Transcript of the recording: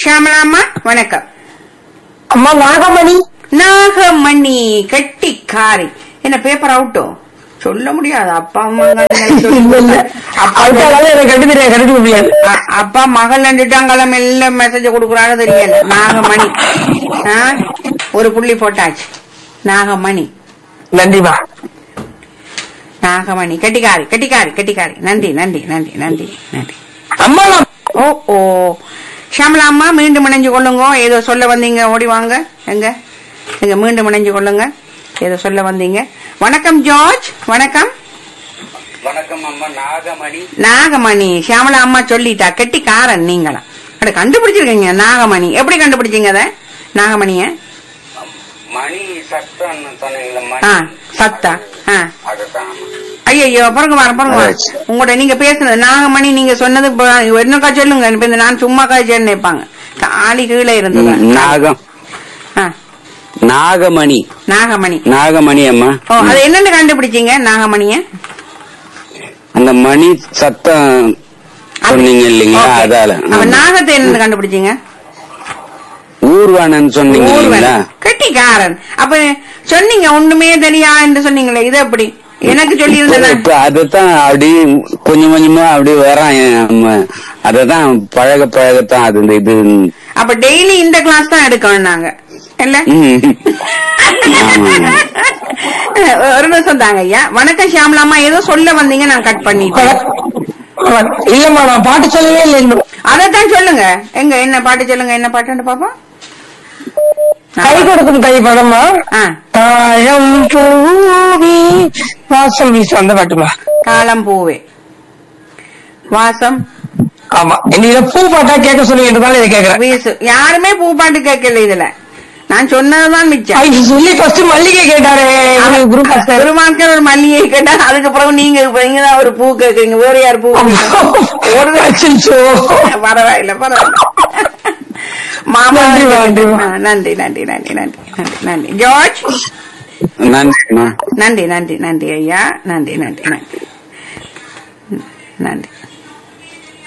ஷியாமலாம்மா வணக்கம் அம்மா நாகமணி நாகமணி கெட்டிக்காரி என்ன பேப்பர் அவுட்டோ சொல்ல முடியாது அப்பா அம்மா இல்ல இல்ல அதுக்காக எனக்கு கண்டு தெரியாது கண்டுக்க முடியாது அ- அப்பா மகள் ரெண்டுட்டாங்களம் எல்லாம் மெசேஜ் கொடுக்குறாங்க தெரியல நாகமணி ஆ? ஒரு புள்ளி போட்டாச்சு நாகமணி நன்றிமா நாகமணி கெட்டிக்காரி கெட்டிக்காரி கெட்டிக்காரி நன்றி நன்றி நன்றி நன்றி நன்றி அம்மா நான் ஓ ஓ ஷாமலா அம்மா மீண்டும் இணைஞ்சு கொள்ளுங்க ஏதோ சொல்ல வந்தீங்க ஓடி வாங்க எங்க எங்க மீண்டும் இணைஞ்சு கொள்ளுங்க ஏதோ சொல்ல வந்தீங்க வணக்கம் ஜார்ஜ் வணக்கம் வணக்கம் அம்மா நாகமணி நாகமணி ஷியாமலா அம்மா சொல்லிட்டா கெட்டிக்காரன் நீங்களா அட கண்டுபிடிச்சிருக்கீங்க நாகமணி எப்படி கண்டுபிடிச்சீங்க அத நாகமணிய மணி சத்தம் சொன்னீங்களா ஆ மணி சத்தா ஆ அதுதான் ஐயோ பிறகு வர பிறகு வர உங்களோட நீங்க பேசுனது நாகமணி நீங்க சொன்னது இப்ப என்னக்கா சொல்லுங்க இப்ப இந்த நான் சும்மா காய்ச்சல் நினைப்பாங்க ஆளி கீழே இருந்தது நாகம் ஆ, நாகமணி நாகமணி நாகமணி அம்மா ஓ அது என்னன்னு கண்டுபிடிச்சீங்க நாகமணிய அந்த மணி சத்தம் சொன்னீங்க இல்லைங்களா ஓகே. அதால அப்ப நாகத்தை என்னன்னு கண்டுபிடிச்சீங்க ஊர்வனன் சொன்னீங்க ஊர்வன் இல்லைங்களா கெட்டிக்காரன் அப்ப சொன்னீங்க ஒண்ணுமே தெரியா என்று சொன்னீங்களே இது எப்படி எனக்கு சொல்லி இருந்தேன் இப்ப அதுதான் அப்படி கொஞ்சம் கொஞ்சமா அப்படி வரான் அததான் பழக பழகத்தான் அது இந்த இது அப்ப டெய்லி இந்த கிளாஸ் தான் எடுக்கணும் நாங்க இல்ல ம். ஆமா. ஒரு நிமிஷம் தாங்க ஐயா வணக்கம் ஷியாமலாமா ஏதோ சொல்ல வந்தீங்க நான் கட் பண்ணிட்டேன் இல்லம்மா நான் பாட்டு சொல்லவே இல்லை இன்னும் அதைத்தான் சொல்லுங்க எங்க என்ன பாட்டு சொல்லுங்க என்ன பாட்டுன்னு பாப்போம் கை கொடுக்கும் கை படமா ஆ, தாயம் பூவி வாசம் வீசு அந்த பாட்டுமா காலம் பூவே வாசம் ஆமா நீங்க பூ பாட்டா கேட்க சொல்லுங்கன்றதால இதை கேக்குறேன் வீசு யாருமே பூ பாட்டு கேட்கல இதுல நான் சொன்னதுதான் மிச்சம் ஐ, சொல்லி ஃபர்ஸ்ட் மல்லிகை கேட்டாரு குரூப் பெருமாட்கள் ஒரு மல்லிகை கேட்டா அதுக்கு பிறகு நீங்க இப்ப நீங்கதான் ஒரு பூ கேக்குறீங்க வேற யார் பூ ஒரு அச்சோ பரவாயில்ல பரவாயில்ல மாமா நன்றிமா, நன்றிமா. ஆ, நன்றி நன்றி நன்றி நன்றி நன்றி நன்றி ஜார்ஜ் நன்றிம்மா நன்றி நன்றி நன்றி ஐயா நன்றி நன்றி நன்றி ம், நன்றி